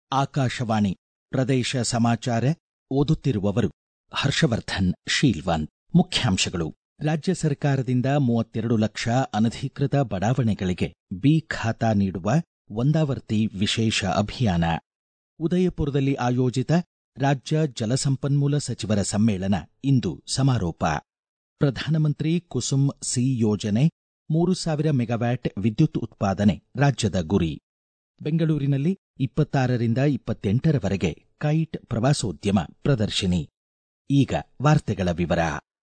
ಆಕಾಶವಾಣಿ ಪ್ರದೇಶ ಸಮಾಚಾರ ಓದುತ್ತಿರುವವರು ಹರ್ಷವರ್ಧನ್ ಶೀಲ್ವಂತ್ ಮುಖ್ಯಾಂಶಗಳು ರಾಜ್ಯ ಸರ್ಕಾರದಿಂದ ಮೂವತ್ತೆರಡು ಲಕ್ಷ ಅನಧಿಕೃತ ಬಡಾವಣೆಗಳಿಗೆ ಬಿ ಖಾತಾ ನೀಡುವ ಒಂದಾವರ್ತಿ ವಿಶೇಷ ಅಭಿಯಾನ ಉದಯಪುರದಲ್ಲಿ ಆಯೋಜಿತ ರಾಜ್ಯ ಜಲಸಂಪನ್ಮೂಲ ಸಚಿವರ ಸಮ್ಮೇಳನ ಇಂದು ಸಮಾರೋಪ ಪ್ರಧಾನಮಂತ್ರಿ ಕುಸುಮ್ ಸಿ ಯೋಜನೆ ಮೂರು ಸಾವಿರ ಮೆಗಾವ್ಯಾಟ್ ವಿದ್ಯುತ್ ಉತ್ಪಾದನೆ ರಾಜ್ಯದ ಗುರಿ ಬೆಂಗಳೂರಿನಲ್ಲಿ ಇಪ್ಪತ್ತಾರರಿಂದ ಇಪ್ಪತ್ತೆಂಟರವರೆಗೆ ಕೈಟ್ ಪ್ರವಾಸೋದ್ಯಮ ಪ್ರದರ್ಶಿನಿ ಈಗ ವಾರ್ತೆಗಳ ವಿವರ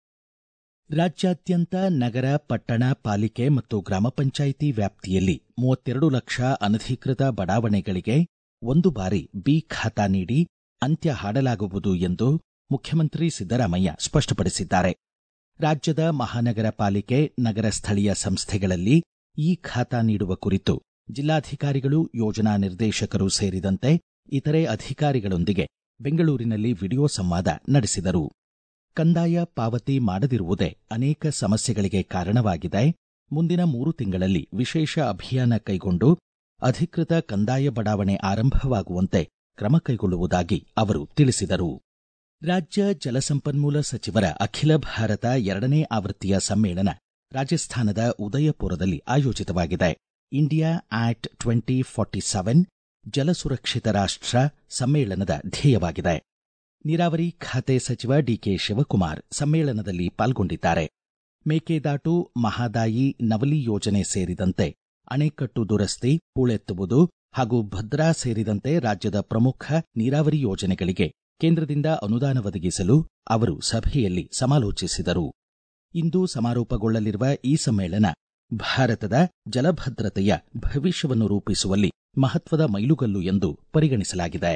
ರಾಜ್ಯಾದ್ಯಂತ ನಗರ ಪಟ್ಟಣ ಪಾಲಿಕೆ ಮತ್ತು ಗ್ರಾಮ ಪಂಚಾಯಿತಿ ವ್ಯಾಪ್ತಿಯಲ್ಲಿ ಮೂವತ್ತೆರಡು ಲಕ್ಷ ಅನಧಿಕೃತ ಬಡಾವಣೆಗಳಿಗೆ ಒಂದು ಬಾರಿ ಬಿ ಖಾತಾ ನೀಡಿ ಅಂತ್ಯ ಹಾಡಲಾಗುವುದು ಎಂದು ಮುಖ್ಯಮಂತ್ರಿ ಸಿದ್ದರಾಮಯ್ಯ ಸ್ಪಷ್ಟಪಡಿಸಿದ್ದಾರೆ ರಾಜ್ಯದ ಮಹಾನಗರ ಪಾಲಿಕೆ ನಗರ ಸ್ಥಳೀಯ ಸಂಸ್ಥೆಗಳಲ್ಲಿ ಈ ಖಾತಾ ನೀಡುವ ಕುರಿತು ಜಿಲ್ಲಾಧಿಕಾರಿಗಳು ಯೋಜನಾ ನಿರ್ದೇಶಕರು ಸೇರಿದಂತೆ ಇತರೆ ಅಧಿಕಾರಿಗಳೊಂದಿಗೆ ಬೆಂಗಳೂರಿನಲ್ಲಿ ವಿಡಿಯೋ ಸಂವಾದ ನಡೆಸಿದರು ಕಂದಾಯ ಪಾವತಿ ಮಾಡದಿರುವುದೇ ಅನೇಕ ಸಮಸ್ಯೆಗಳಿಗೆ ಕಾರಣವಾಗಿದೆ ಮುಂದಿನ ಮೂರು ತಿಂಗಳಲ್ಲಿ ವಿಶೇಷ ಅಭಿಯಾನ ಕೈಗೊಂಡು ಅಧಿಕೃತ ಕಂದಾಯ ಬಡಾವಣೆ ಆರಂಭವಾಗುವಂತೆ ಕ್ರಮ ಕೈಗೊಳ್ಳುವುದಾಗಿ ಅವರು ತಿಳಿಸಿದರು ರಾಜ್ಯ ಜಲಸಂಪನ್ಮೂಲ ಸಚಿವರ ಅಖಿಲ ಭಾರತ ಎರಡನೇ ಆವೃತ್ತಿಯ ಸಮ್ಮೇಳನ ರಾಜಸ್ಥಾನದ ಉದಯಪುರದಲ್ಲಿ ಆಯೋಜಿತವಾಗಿದೆ India at twenty forty seven ಜಲಸುರಕ್ಷಿತ ರಾಷ್ಟ್ರ ಸಮ್ಮೇಳನದ ಧ್ಯೇಯವಾಗಿದೆ ನೀರಾವರಿ ಖಾತೆ ಸಚಿವ ಡಿಕೆ ಶಿವಕುಮಾರ್ ಸಮ್ಮೇಳನದಲ್ಲಿ ಪಾಲ್ಗೊಂಡಿದ್ದಾರೆ ಮೇಕೆದಾಟು ಮಹಾದಾಯಿ ನವಲಿ ಯೋಜನೆ ಸೇರಿದಂತೆ ಅಣೆಕಟ್ಟು ದುರಸ್ತಿ ಹೂಳೆತ್ತುವುದು ಹಾಗೂ ಭದ್ರಾ ಸೇರಿದಂತೆ ರಾಜ್ಯದ ಪ್ರಮುಖ ನೀರಾವರಿ ಯೋಜನೆಗಳಿಗೆ ಕೇಂದ್ರದಿಂದ ಅನುದಾನ ಒದಗಿಸಲು ಅವರು ಸಭೆಯಲ್ಲಿ ಸಮಾಲೋಚಿಸಿದರು ಇಂದು ಸಮಾರೋಪಗೊಳ್ಳಲಿರುವ ಈ ಸಮ್ಮೇಳನ ಭಾರತದ ಜಲಭದ್ರತೆಯ ಭವಿಷ್ಯವನ್ನು ರೂಪಿಸುವಲ್ಲಿ ಮಹತ್ವದ ಮೈಲುಗಲ್ಲು ಎಂದು ಪರಿಗಣಿಸಲಾಗಿದೆ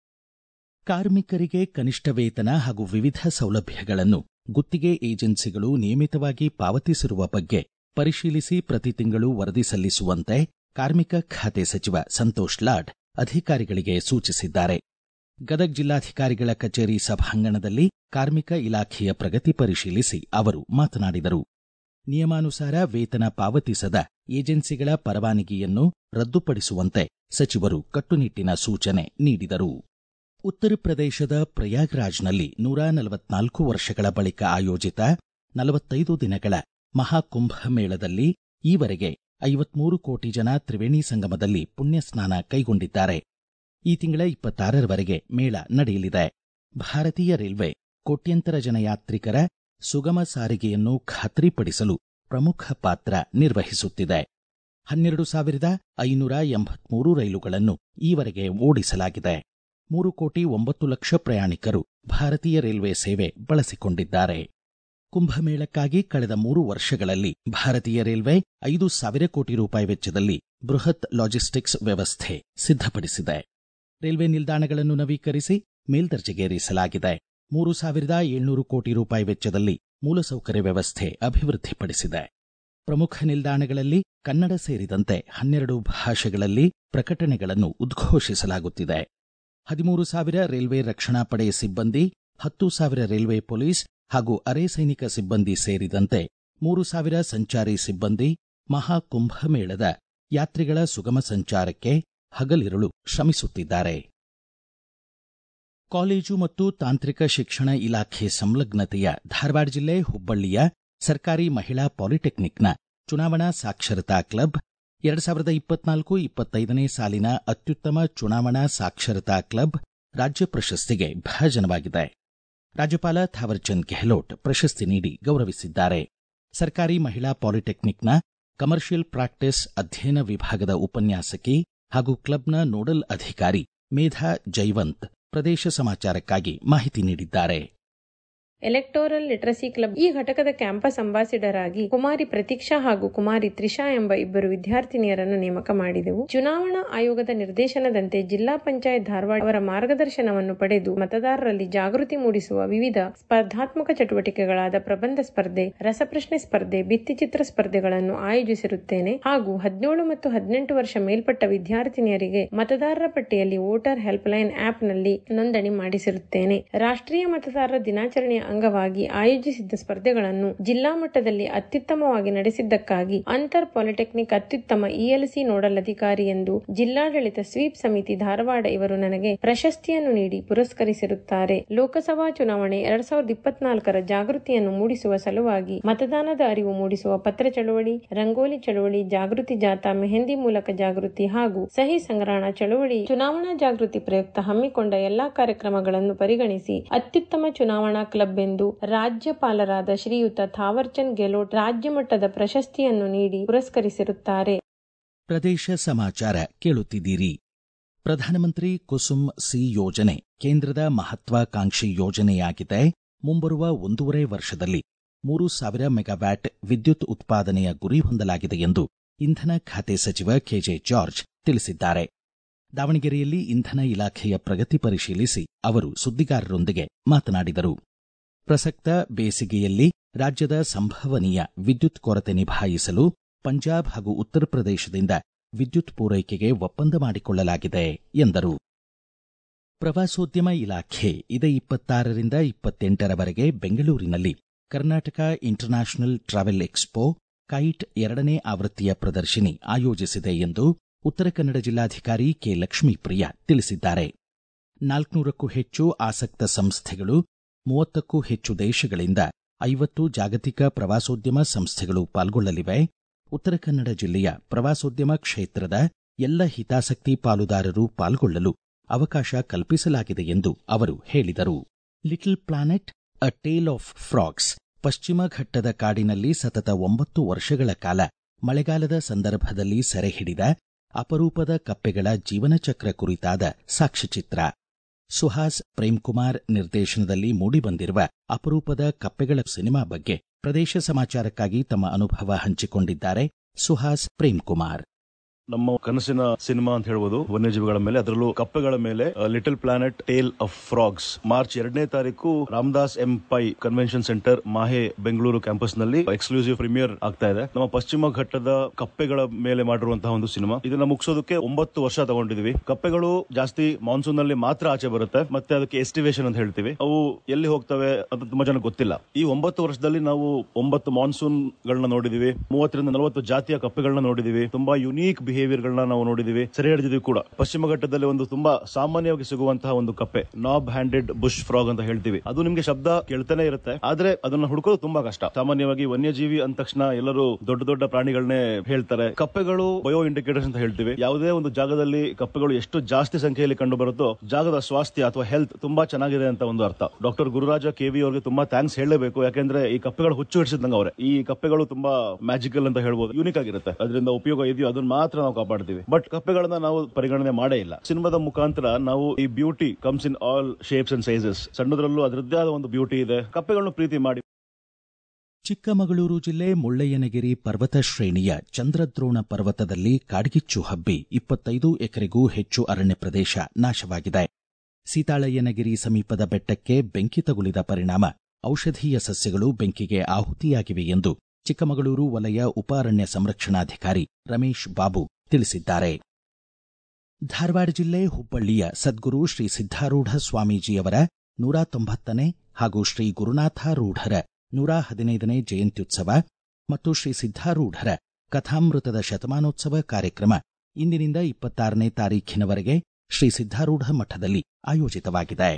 ಕಾರ್ಮಿಕರಿಗೆ ಕನಿಷ್ಠ ವೇತನ ಹಾಗೂ ವಿವಿಧ ಸೌಲಭ್ಯಗಳನ್ನು ಗುತ್ತಿಗೆ ಏಜೆನ್ಸಿಗಳು ನಿಯಮಿತವಾಗಿ ಪಾವತಿಸಿರುವ ಬಗ್ಗೆ ಪರಿಶೀಲಿಸಿ ಪ್ರತಿ ತಿಂಗಳು ವರದಿ ಸಲ್ಲಿಸುವಂತೆ ಕಾರ್ಮಿಕ ಖಾತೆ ಸಚಿವ ಸಂತೋಷ್ ಲಾಡ್ ಅಧಿಕಾರಿಗಳಿಗೆ ಸೂಚಿಸಿದ್ದಾರೆ ಗದಗ ಜಿಲ್ಲಾಧಿಕಾರಿಗಳ ಕಚೇರಿ ಸಭಾಂಗಣದಲ್ಲಿ ಕಾರ್ಮಿಕ ಇಲಾಖೆಯ ಪ್ರಗತಿ ಪರಿಶೀಲಿಸಿ ಅವರು ಮಾತನಾಡಿದರು ನಿಯಮಾನುಸಾರ ವೇತನ ಪಾವತಿಸದ ಏಜೆನ್ಸಿಗಳ ಪರವಾನಗಿಯನ್ನು ರದ್ದುಪಡಿಸುವಂತೆ ಸಚಿವರು ಕಟ್ಟುನಿಟ್ಟಿನ ಸೂಚನೆ ನೀಡಿದರು ಉತ್ತರ ಪ್ರದೇಶದ ಪ್ರಯಾಗ್ರಾಜ್ನಲ್ಲಿ ನೂರ ನಲವತ್ನಾಲ್ಕು ವರ್ಷಗಳ ಬಳಿಕ ಆಯೋಜಿತ ನಲವತ್ತೈದು ದಿನಗಳ ಮಹಾಕುಂಭ ಮೇಳದಲ್ಲಿ ಈವರೆಗೆ ಐವತ್ಮೂರು ಕೋಟಿ ಜನ ತ್ರಿವೇಣಿ ಸಂಗಮದಲ್ಲಿ ಪುಣ್ಯ ಸ್ನಾನ ಕೈಗೊಂಡಿದ್ದಾರೆ ಈ ತಿಂಗಳ ಇಪ್ಪತ್ತಾರರವರೆಗೆ ಮೇಳ ನಡೆಯಲಿದೆ ಭಾರತೀಯ ರೈಲ್ವೆ ಕೋಟ್ಯಂತರ ಜನ ಯಾತ್ರಿಕರ ಸುಗಮ ಸಾರಿಗೆಯನ್ನು ಖಾತ್ರಿಪಡಿಸಲು ಪ್ರಮುಖ ಪಾತ್ರ ನಿರ್ವಹಿಸುತ್ತಿದೆ ಹನ್ನೆರಡು ಸಾವಿರದ ಐನೂರ ಎಂಬತ್ಮೂರು ರೈಲುಗಳನ್ನು ಈವರೆಗೆ ಓಡಿಸಲಾಗಿದೆ ಮೂರು ಕೋಟಿ ಒಂಬತ್ತು ಲಕ್ಷ ಪ್ರಯಾಣಿಕರು ಭಾರತೀಯ ರೈಲ್ವೆ ಸೇವೆ ಬಳಸಿಕೊಂಡಿದ್ದಾರೆ ಕುಂಭಮೇಳಕ್ಕಾಗಿ ಕಳೆದ ಮೂರು ವರ್ಷಗಳಲ್ಲಿ ಭಾರತೀಯ ರೈಲ್ವೆ ಐದು ಸಾವಿರ ಕೋಟಿ ರೂಪಾಯಿ ವೆಚ್ಚದಲ್ಲಿ ಬೃಹತ್ ಲಾಜಿಸ್ಟಿಕ್ಸ್ ವ್ಯವಸ್ಥೆ ಸಿದ್ಧಪಡಿಸಿದೆ ರೈಲ್ವೆ ನಿಲ್ದಾಣಗಳನ್ನು ನವೀಕರಿಸಿ ಮೇಲ್ದರ್ಜೆಗೇರಿಸಲಾಗಿದೆ ಮೂರು ಸಾವಿರದ ಏಳ್ನೂರು ಕೋಟಿ ರೂಪಾಯಿ ವೆಚ್ಚದಲ್ಲಿ ಮೂಲಸೌಕರ್ಯ ವ್ಯವಸ್ಥೆ ಅಭಿವೃದ್ಧಿಪಡಿಸಿದೆ ಪ್ರಮುಖ ನಿಲ್ದಾಣಗಳಲ್ಲಿ ಕನ್ನಡ ಸೇರಿದಂತೆ ಹನ್ನೆರಡು ಭಾಷೆಗಳಲ್ಲಿ ಪ್ರಕಟಣೆಗಳನ್ನು ಉದ್ಘೋಷಿಸಲಾಗುತ್ತಿದೆ ಹದಿಮೂರು ಸಾವಿರ ರೈಲ್ವೆ ರಕ್ಷಣಾ ಪಡೆ ಸಿಬ್ಬಂದಿ ಹತ್ತು ಸಾವಿರ ರೈಲ್ವೆ ಪೊಲೀಸ್ ಹಾಗೂ ಅರೆ ಸೈನಿಕ ಸಿಬ್ಬಂದಿ ಸೇರಿದಂತೆ ಮೂರು ಸಾವಿರ ಸಂಚಾರಿ ಸಿಬ್ಬಂದಿ ಮಹಾಕುಂಭಮೇಳದ ಯಾತ್ರಿಗಳ ಸುಗಮ ಸಂಚಾರಕ್ಕೆ ಹಗಲಿರುಳು ಶ್ರಮಿಸುತ್ತಿದ್ದಾರೆ ಕಾಲೇಜು ಮತ್ತು ತಾಂತ್ರಿಕ ಶಿಕ್ಷಣ ಇಲಾಖೆ ಸಂಲಗ್ನತೆಯ ಧಾರವಾಡ ಜಿಲ್ಲೆ ಹುಬ್ಬಳ್ಳಿಯ ಸರ್ಕಾರಿ ಮಹಿಳಾ ಪಾಲಿಟೆಕ್ನಿಕ್ನ ಚುನಾವಣಾ ಸಾಕ್ಷರತಾ ಕ್ಲಬ್ ಎರಡು ಸಾವಿರದ ಇಪ್ಪತ್ನಾಲ್ಕು ಇಪ್ಪತ್ತೈದನೇ ಸಾಲಿನ ಅತ್ಯುತ್ತಮ ಚುನಾವಣಾ ಸಾಕ್ಷರತಾ ಕ್ಲಬ್ ರಾಜ್ಯ ಪ್ರಶಸ್ತಿಗೆ ಭಾಜನವಾಗಿದೆ ರಾಜ್ಯಪಾಲ ಥಾವರ್ಚಂದ್ ಗೆಹ್ಲೋಟ್ ಪ್ರಶಸ್ತಿ ನೀಡಿ ಗೌರವಿಸಿದ್ದಾರೆ ಸರ್ಕಾರಿ ಮಹಿಳಾ ಪಾಲಿಟೆಕ್ನಿಕ್ನ ಕಮರ್ಷಿಯಲ್ ಪ್ರಾಕ್ಟೀಸ್ ಅಧ್ಯಯನ ವಿಭಾಗದ ಉಪನ್ಯಾಸಕಿ ಹಾಗೂ ಕ್ಲಬ್ನ ನೋಡಲ್ ಅಧಿಕಾರಿ ಮೇಧಾ ಜೈವಂತ್ ಪ್ರದೇಶ ಸಮಾಚಾರಕ್ಕಾಗಿ ಮಾಹಿತಿ ನೀಡಿದ್ದಾರೆ ಎಲೆಕ್ಟೋರಲ್ ಲಿಟರಸಿ ಕ್ಲಬ್ ಈ ಘಟಕದ ಕ್ಯಾಂಪಸ್ ಅಂಬಾಸಿಡರ್ ಆಗಿ ಕುಮಾರಿ ಪ್ರತೀಕ್ಷಾ ಹಾಗೂ ಕುಮಾರಿ ತ್ರಿಷಾ ಎಂಬ ಇಬ್ಬರು ವಿದ್ಯಾರ್ಥಿನಿಯರನ್ನು ನೇಮಕ ಮಾಡಿದೆವು ಚುನಾವಣಾ ಆಯೋಗದ ನಿರ್ದೇಶನದಂತೆ ಜಿಲ್ಲಾ ಪಂಚಾಯತ್ ಧಾರವಾಡ ಅವರ ಮಾರ್ಗದರ್ಶನವನ್ನು ಪಡೆದು ಮತದಾರರಲ್ಲಿ ಜಾಗೃತಿ ಮೂಡಿಸುವ ವಿವಿಧ ಸ್ಪರ್ಧಾತ್ಮಕ ಚಟುವಟಿಕೆಗಳಾದ ಪ್ರಬಂಧ ಸ್ಪರ್ಧೆ ರಸಪ್ರಶ್ನೆ ಸ್ಪರ್ಧೆ ಭಿತ್ತಿಚಿತ್ರ ಸ್ಪರ್ಧೆಗಳನ್ನು ಆಯೋಜಿಸಿರುತ್ತೇನೆ ಹಾಗೂ ಹದಿನೇಳು ಮತ್ತು ಹದಿನೆಂಟು ವರ್ಷ ಮೇಲ್ಪಟ್ಟ ವಿದ್ಯಾರ್ಥಿನಿಯರಿಗೆ ಮತದಾರರ ಪಟ್ಟಿಯಲ್ಲಿ ವೋಟರ್ ಹೆಲ್ಪ್ ಲೈನ್ ಆಪ್ ನಲ್ಲಿ ನೋಂದಣಿ ಮಾಡಿಸಿರುತ್ತೇನೆ ರಾಷ್ಟ್ರೀಯ ಮತದಾರರ ದಿನಾಚರಣೆಯ ಅಂಗವಾಗಿ ಆಯೋಜಿಸಿದ್ದ ಸ್ಪರ್ಧೆಗಳನ್ನು ಜಿಲ್ಲಾ ಮಟ್ಟದಲ್ಲಿ ಅತ್ಯುತ್ತಮವಾಗಿ ನಡೆಸಿದ್ದಕ್ಕಾಗಿ ಅಂತರ್ ಪಾಲಿಟೆಕ್ನಿಕ್ ಅತ್ಯುತ್ತಮ ಇಎಲ್ಸಿ ನೋಡಲ್ ಅಧಿಕಾರಿ ಎಂದು ಜಿಲ್ಲಾಡಳಿತ ಸ್ವೀಪ್ ಸಮಿತಿ ಧಾರವಾಡ ಇವರು ನನಗೆ ಪ್ರಶಸ್ತಿಯನ್ನು ನೀಡಿ ಪುರಸ್ಕರಿಸಿರುತ್ತಾರೆ ಲೋಕಸಭಾ ಚುನಾವಣೆ ಎರಡ್ ಸಾವಿರದ ಇಪ್ಪತ್ನಾಲ್ಕರ ಜಾಗೃತಿಯನ್ನು ಮೂಡಿಸುವ ಸಲುವಾಗಿ ಮತದಾನದ ಅರಿವು ಮೂಡಿಸುವ ಪತ್ರ ಚಳವಳಿ ರಂಗೋಲಿ ಚಳವಳಿ ಜಾಗೃತಿ ಜಾಥಾ ಮೆಹಂದಿ ಮೂಲಕ ಜಾಗೃತಿ ಹಾಗೂ ಸಹಿ ಸಂಗ್ರಹಣ ಚಳವಳಿ ಚುನಾವಣಾ ಜಾಗೃತಿ ಪ್ರಯುಕ್ತ ಹಮ್ಮಿಕೊಂಡ ಎಲ್ಲಾ ಕಾರ್ಯಕ್ರಮಗಳನ್ನು ಪರಿಗಣಿಸಿ ಅತ್ಯುತ್ತಮ ಚುನಾವಣಾ ಕ್ಲಬ್ ಎಂದು ರಾಜ್ಯಪಾಲರಾದ ಶ್ರೀಯುತ ಥಾವರ್ಚಂದ್ ಗೆಹ್ಲೋಟ್ ರಾಜ್ಯ ಮಟ್ಟದ ಪ್ರಶಸ್ತಿಯನ್ನು ನೀಡಿ ಪುರಸ್ಕರಿಸಿರುತ್ತಾರೆ ಪ್ರದೇಶ ಸಮಾಚಾರ ಕೇಳುತ್ತಿದ್ದೀರಿ ಪ್ರಧಾನಮಂತ್ರಿ ಕುಸುಮ್ ಸಿ ಯೋಜನೆ ಕೇಂದ್ರದ ಮಹತ್ವಾಕಾಂಕ್ಷಿ ಯೋಜನೆಯಾಗಿದೆ ಮುಂಬರುವ ಒಂದೂವರೆ ವರ್ಷದಲ್ಲಿ ಮೂರು ಸಾವಿರ ಮೆಗಾವ್ಯಾಟ್ ವಿದ್ಯುತ್ ಉತ್ಪಾದನೆಯ ಗುರಿ ಹೊಂದಲಾಗಿದೆ ಎಂದು ಇಂಧನ ಖಾತೆ ಸಚಿವ ಕೆಜೆ ಜಾರ್ಜ್ ತಿಳಿಸಿದ್ದಾರೆ ದಾವಣಗೆರೆಯಲ್ಲಿ ಇಂಧನ ಇಲಾಖೆಯ ಪ್ರಗತಿ ಪರಿಶೀಲಿಸಿ ಅವರು ಸುದ್ದಿಗಾರರೊಂದಿಗೆ ಮಾತನಾಡಿದರು ಪ್ರಸಕ್ತ ಬೇಸಿಗೆಯಲ್ಲಿ ರಾಜ್ಯದ ಸಂಭವನೀಯ ವಿದ್ಯುತ್ ಕೊರತೆ ನಿಭಾಯಿಸಲು ಪಂಜಾಬ್ ಹಾಗೂ ಉತ್ತರ ಪ್ರದೇಶದಿಂದ ವಿದ್ಯುತ್ ಪೂರೈಕೆಗೆ ಒಪ್ಪಂದ ಮಾಡಿಕೊಳ್ಳಲಾಗಿದೆ ಎಂದರು ಪ್ರವಾಸೋದ್ಯಮ ಇಲಾಖೆ ಇದೇ ಇಪ್ಪತ್ತಾರರಿಂದ ಇಪ್ಪತ್ತೆಂಟರವರೆಗೆ ಬೆಂಗಳೂರಿನಲ್ಲಿ Karnataka International Travel Expo KITE ಎರಡನೇ ಆವೃತ್ತಿಯ ಪ್ರದರ್ಶಿನಿ ಆಯೋಜಿಸಿದೆ ಎಂದು ಉತ್ತರ ಕನ್ನಡ ಜಿಲ್ಲಾಧಿಕಾರಿ ಕೆ ಲಕ್ಷ್ಮೀಪ್ರಿಯ ತಿಳಿಸಿದ್ದಾರೆ ನಾಲ್ಕುನೂರಕ್ಕೂ ಹೆಚ್ಚು ಆಸಕ್ತ ಸಂಸ್ಥೆಗಳು ಮೂವತ್ತಕ್ಕೂ ಹೆಚ್ಚು ದೇಶಗಳಿಂದ ಐವತ್ತು ಜಾಗತಿಕ ಪ್ರವಾಸೋದ್ಯಮ ಸಂಸ್ಥೆಗಳು ಪಾಲ್ಗೊಳ್ಳಲಿವೆ ಉತ್ತರ ಕನ್ನಡ ಜಿಲ್ಲೆಯ ಪ್ರವಾಸೋದ್ಯಮ ಕ್ಷೇತ್ರದ ಎಲ್ಲ ಹಿತಾಸಕ್ತಿ ಪಾಲುದಾರರು ಪಾಲ್ಗೊಳ್ಳಲು ಅವಕಾಶ ಕಲ್ಪಿಸಲಾಗಿದೆ ಎಂದು ಅವರು ಹೇಳಿದರು Little Planet a Tale of Frogs ಪಶ್ಚಿಮ ಘಟ್ಟದ ಕಾಡಿನಲ್ಲಿ ಸತತ ಒಂಬತ್ತು ವರ್ಷಗಳ ಕಾಲ ಮಳೆಗಾಲದ ಸಂದರ್ಭದಲ್ಲಿ ಸೆರೆ ಹಿಡಿದ ಅಪರೂಪದ ಕಪ್ಪೆಗಳ ಜೀವನಚಕ್ರ ಕುರಿತಾದ ಸಾಕ್ಷ್ಯಚಿತ್ರ ಸುಹಾಸ್ ಪ್ರೇಮ್ಕುಮಾರ್ ನಿರ್ದೇಶನದಲ್ಲಿ ಮೂಡಿಬಂದಿರುವ ಅಪರೂಪದ ಕಪ್ಪೆಗಳ ಸಿನಿಮಾ ಬಗ್ಗೆ ಪ್ರದೇಶ ಸಮಾಚಾರಕ್ಕಾಗಿ ತಮ್ಮ ಅನುಭವ ಹಂಚಿಕೊಂಡಿದ್ದಾರೆ ಸುಹಾಸ್ ಪ್ರೇಮ್ಕುಮಾರ್ ನಮ್ಮ ಕನಸಿನ ಸಿನಿಮಾ ಅಂತ ಹೇಳ್ಬೋದು ವನ್ಯಜೀವಿಗಳ ಮೇಲೆ ಅದರಲ್ಲೂ ಕಪ್ಪೆಗಳ ಮೇಲೆ Little Planet Tale of Frogs March ಎರಡನೇ ತಾರೀಕು Ramdas M Pai Convention Centre MAHE Bengaluru campus ನಲ್ಲಿ ಎಕ್ಸ್ಕ್ಲೂಸಿವ್ ಪ್ರೀಮಿಯರ್ ಆಗ್ತಾ ಇದೆ ನಮ್ಮ ಪಶ್ಚಿಮ ಘಟ್ಟದ ಕಪ್ಪೆಗಳ ಮೇಲೆ ಮಾಡಿರುವಂತಹ ಒಂದು ಸಿನಿಮಾ ಇದನ್ನ ಮುಗಿಸೋದಕ್ಕೆ ಒಂಬತ್ತು ವರ್ಷ ತಗೊಂಡಿದ್ವಿ ಕಪ್ಪೆಗಳು ಜಾಸ್ತಿ ಮಾನ್ಸೂನ್ ನಲ್ಲಿ ಮಾತ್ರ ಆಚೆ ಬರುತ್ತೆ ಮತ್ತೆ ಅದಕ್ಕೆ ಎಸ್ಟಿವೇಶನ್ ಅಂತ ಹೇಳ್ತೀವಿ ಅವು ಎಲ್ಲಿ ಹೋಗ್ತವೆ ಅದು ತುಂಬಾ ಜನ ಗೊತ್ತಿಲ್ಲ ಈ ಒಂಬತ್ತು ವರ್ಷದಲ್ಲಿ ನಾವು ಒಂಬತ್ತು ಮಾನ್ಸೂನ್ ಗಳನ್ನ ನೋಡಿದೀವಿ ಮೂವತ್ತರಿಂದ ನಲವತ್ತು ಜಾತಿಯ ಕಪ್ಪೆಗಳನ್ನ ನೋಡಿದೀವಿ ತುಂಬಾ ಯುನೀಕ್ ಬಿಹೇವಿಯರ್ ಗಳನ್ನ ನಾವು ನೋಡಿದೀವಿ ಸೆರೆ ಹಿಡಿದಿದ್ವಿ ಕೂಡ ಪಶ್ಚಿಮ ಘಟ್ಟದಲ್ಲಿ ಒಂದು ತುಂಬಾ ಸಾಮಾನ್ಯವಾಗಿ ಸಿಗುವಂತಹ ಒಂದು ಕಪ್ಪೆ ನಾಬ್ ಹ್ಯಾಂಡೆಡ್ ಬುಷ್ ಫ್ರಾಗ್ ಅಂತ ಹೇಳ್ತೀವಿ ಅದು ನಿಮ್ಗೆ ಶಬ್ದ ಕೇಳ್ತಾನೆ ಇರುತ್ತೆ ಆದ್ರೆ ಅದನ್ನ ಹುಡುಕೋದು ತುಂಬಾ ಕಷ್ಟ ಸಾಮಾನ್ಯವಾಗಿ ವನ್ಯಜೀವಿ ಅಂದ ತಕ್ಷಣ ಎಲ್ಲರೂ ದೊಡ್ಡ ದೊಡ್ಡ ಪ್ರಾಣಿಗಳನ್ನೇ ಹೇಳ್ತಾರೆ ಕಪ್ಪೆಗಳು ಬಯೋ ಇಂಡಿಕೇಟರ್ಸ್ ಅಂತ ಹೇಳ್ತೀವಿ ಯಾವುದೇ ಒಂದು ಜಾಗದಲ್ಲಿ ಕಪ್ಪೆಗಳು ಎಷ್ಟು ಜಾಸ್ತಿ ಸಂಖ್ಯೆಯಲ್ಲಿ ಕಂಡು ಬರುತ್ತೋ ಜಾಗದ ಸ್ವಾಸ್ಥ್ಯ ಅಥವಾ ಹೆಲ್ತ್ ತುಂಬಾ ಚೆನ್ನಾಗಿದೆ ಅಂತ ಒಂದು ಅರ್ಥ ಡಾಕ್ಟರ್ ಗುರುರಾಜ ಕೆವಿ ಅವರಿಗೆ ತುಂಬಾ ಥ್ಯಾಂಕ್ಸ್ ಹೇಳಲೇಬೇಕು ಯಾಕೆಂದ್ರೆ ಈ ಕಪ್ಪೆಗಳು ಹುಚ್ಚು ಹಿಡಿಸಿದಂಗ ಅವರೇ ಈ ಕಪ್ಪೆಗಳು ತುಂಬಾ ಮ್ಯಾಜಿಕಲ್ ಅಂತ ಹೇಳ್ಬೋದು ಯೂನಿಕ್ ಆಗಿರುತ್ತೆ ಅದರಿಂದ ಉಪಯೋಗ ಇದೆಯೋ ಅದನ್ನ ಮಾತ್ರ ನಾವು ಕಾಪಾಡ್ತೀವಿ ಬಟ್ ಕಪ್ಪೆಗಳನ್ನ ನಾವು ಪರಿಗಣನೆ ಮಾಡೇ ಇಲ್ಲ ಸಿನಿಮಾದ ಮುಖಾಂತರ ನಾವು ಈ beauty comes in all shapes and sizes ಸಣ್ಣದ್ರಲ್ಲೂ ಅದರದ್ದೇ ಆದ ಒಂದು ಬ್ಯೂಟಿ ಇದೆ ಕಪ್ಪೆಗಳನ್ನು ಪ್ರೀತಿ ಮಾಡಿ ಚಿಕ್ಕಮಗಳೂರು ಜಿಲ್ಲೆ ಮುಳ್ಳಯ್ಯನಗಿರಿ ಪರ್ವತ ಶ್ರೇಣಿಯ ಚಂದ್ರದ್ರೋಣ ಪರ್ವತದಲ್ಲಿ ಕಾಡ್ಗಿಚ್ಚು ಹಬ್ಬಿ ಇಪ್ಪತ್ತೈದು ಎಕರೆಗೂ ಹೆಚ್ಚು ಅರಣ್ಯ ಪ್ರದೇಶ ನಾಶವಾಗಿದೆ ಸೀತಾಳಯ್ಯನಗಿರಿ ಸಮೀಪದ ಬೆಟ್ಟಕ್ಕೆ ಬೆಂಕಿ ತಗುಲಿದ ಪರಿಣಾಮ ಔಷಧೀಯ ಸಸ್ಯಗಳು ಬೆಂಕಿಗೆ ಆಹುತಿಯಾಗಿವೆ ಎಂದು ಚಿಕ್ಕಮಗಳೂರು ವಲಯ ಉಪ ಅರಣ್ಯ ಸಂರಕ್ಷಣಾಧಿಕಾರಿ ರಮೇಶ್ ಬಾಬು ತಿಳಿಸಿದ್ದಾರೆ ಧಾರವಾಡ ಜಿಲ್ಲೆ ಹುಬ್ಬಳ್ಳಿಯ ಸದ್ಗುರು ಶ್ರೀ ಸಿದ್ದಾರೂಢ ಸ್ವಾಮೀಜಿಯವರ ನೂರ ತೊಂಬತ್ತನೇ ಹಾಗೂ ಶ್ರೀ ಗುರುನಾಥಾರೂಢರ ನೂರ ಹದಿನೈದನೇ ಜಯಂತ್ಯುತ್ಸವ ಮತ್ತು ಶ್ರೀ ಸಿದ್ದಾರೂಢರ ಕಥಾಮೃತದ ಶತಮಾನೋತ್ಸವ ಕಾರ್ಯಕ್ರಮ ಇಂದಿನಿಂದ ಇಪ್ಪತ್ತಾರನೇ ತಾರೀಖಿನವರೆಗೆ ಶ್ರೀ ಸಿದ್ದಾರೂಢ ಮಠದಲ್ಲಿ ಆಯೋಜಿತವಾಗಿದೆ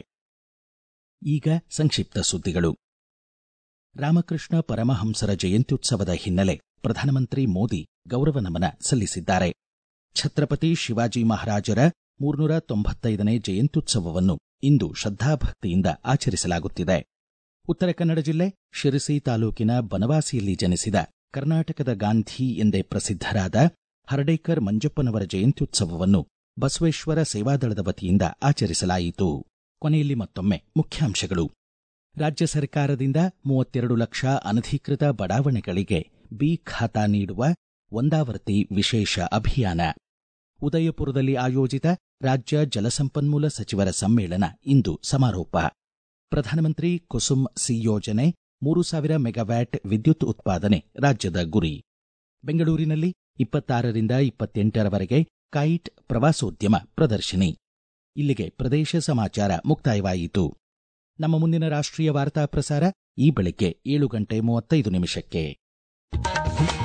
ಈಗ ಸಂಕ್ಷಿಪ್ತ ಸುದ್ದಿಗಳು ರಾಮಕೃಷ್ಣ ಪರಮಹಂಸರ ಜಯಂತ್ಯುತ್ಸವದ ಹಿನ್ನೆಲೆ ಪ್ರಧಾನಮಂತ್ರಿ ಮೋದಿ ಗೌರವ ನಮನ ಸಲ್ಲಿಸಿದ್ದಾರೆ ಛತ್ರಪತಿ ಶಿವಾಜಿ ಮಹಾರಾಜರ ಮೂರ್ನೂರ ತೊಂಬತ್ತೈದನೇ ಜಯಂತ್ಯುತ್ಸವವನ್ನು ಇಂದು ಶ್ರದ್ಧಾಭಕ್ತಿಯಿಂದ ಆಚರಿಸಲಾಗುತ್ತಿದೆ ಉತ್ತರ ಕನ್ನಡ ಜಿಲ್ಲೆ ಶಿರಸಿ ತಾಲೂಕಿನ ಬನವಾಸಿಯಲ್ಲಿ ಜನಿಸಿದ ಕರ್ನಾಟಕದ ಗಾಂಧಿ ಎಂದೇ ಪ್ರಸಿದ್ಧರಾದ ಹರ್ಡೇಕರ್ ಮಂಜಪ್ಪನವರ ಜಯಂತ್ಯುತ್ಸವವನ್ನು ಬಸವೇಶ್ವರ ಸೇವಾದಳದ ವತಿಯಿಂದ ಆಚರಿಸಲಾಯಿತು ಕೊನೆಯಲ್ಲಿ ಮತ್ತೊಮ್ಮೆ ಮುಖ್ಯಾಂಶಗಳು ರಾಜ್ಯ ಸರ್ಕಾರದಿಂದ ಮೂವತ್ತೆರಡು ಲಕ್ಷ ಅನಧಿಕೃತ ಬಡಾವಣೆಗಳಿಗೆ ಬಿ ಖಾತಾ ನೀಡುವ ಒಂದಾವರ್ತಿ ವಿಶೇಷ ಅಭಿಯಾನ ಉದಯಪುರದಲ್ಲಿ ಆಯೋಜಿತ ರಾಜ್ಯ ಜಲಸಂಪನ್ಮೂಲ ಸಚಿವರ ಸಮ್ಮೇಳನ ಇಂದು ಸಮಾರೋಪ ಪ್ರಧಾನಮಂತ್ರಿ ಕುಸುಮ್ ಸಿ ಯೋಜನೆ ಮೂರು ಸಾವಿರ ಮೆಗಾವ್ಯಾಟ್ ವಿದ್ಯುತ್ ಉತ್ಪಾದನೆ ರಾಜ್ಯದ ಗುರಿ ಬೆಂಗಳೂರಿನಲ್ಲಿ ಇಪ್ಪತ್ತಾರರಿಂದ ಇಪ್ಪತ್ತೆಂಟರವರೆಗೆ ಕೈಟ್ ಪ್ರವಾಸೋದ್ಯಮ ಪ್ರದರ್ಶಿನಿ ಇಲ್ಲಿಗೆ ಪ್ರದೇಶ ಸಮಾಚಾರ ಮುಕ್ತಾಯವಾಯಿತು ನಮ್ಮ ಮುಂದಿನ ರಾಷ್ಟ್ರೀಯ ವಾರ್ತಾ ಪ್ರಸಾರ ಈ ಬೆಳಿಗ್ಗೆ ಏಳು ಗಂಟೆ ಮೂವತ್ತೈದು ನಿಮಿಷಕ್ಕೆ